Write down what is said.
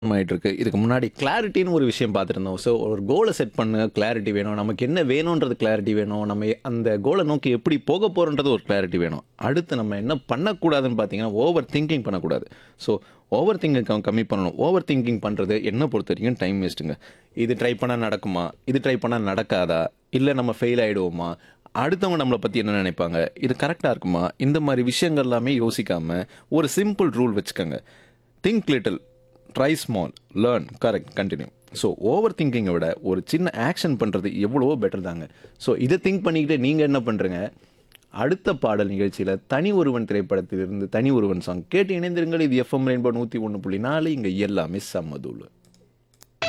ஆயிட்டு இருக்கு இதுக்கு முன்னாடி கிளாரிட்டின்னு ஒரு விஷயம் பார்த்துருந்தோம் ஸோ ஒரு கோலை செட் பண்ண கிளாரிட்டி வேணும் நமக்கு என்ன வேணுன்றது கிளாரிட்டி வேணும் நம்ம அந்த கோலை நோக்கி எப்படி போக போகிறோன்றது ஒரு கிளாரிட்டி வேணும் அடுத்து நம்ம என்ன பண்ணக்கூடாதுன்னு பார்த்தீங்கன்னா ஓவர் திங்கிங் பண்ணக்கூடாது ஸோ ஓவர் திங்கிங் கம்மி பண்ணணும் ஓவர் திங்கிங் பண்ணுறது என்ன பொறுத்த வரைக்கும் டைம் வேஸ்ட்டுங்க இது ட்ரை பண்ணால் நடக்குமா இது ட்ரை பண்ணால் நடக்காதா இல்லை நம்ம ஃபெயில் ஆகிடுவோமா அடுத்தவங்க நம்மளை பற்றி என்ன நினைப்பாங்க இது கரெக்டாக இருக்குமா இந்த மாதிரி விஷயங்கள் எல்லாமே யோசிக்காமல் ஒரு சிம்பிள் ரூல் வச்சுக்கோங்க think little try small learn correct continue so over திங்கிங்கை விட ஒரு சின்ன ஆக்ஷன் பண்ணுறது எவ்வளவோ பெட்டர் தாங்க ஸோ இதை திங்க் பண்ணிக்கிட்டு நீங்கள் என்ன பண்ணுறீங்க அடுத்த பாடல் நிகழ்ச்சியில் தனி ஒருவன் திரைப்படத்திலிருந்து தனி ஒருவன் சாங் கேட்டு இணைந்திருங்கள் இது எஃப்எம் ரெயின்போ நூற்றி ஒன்று புள்ளி நாலு இங்கே எல்லாமே சம்மதூள்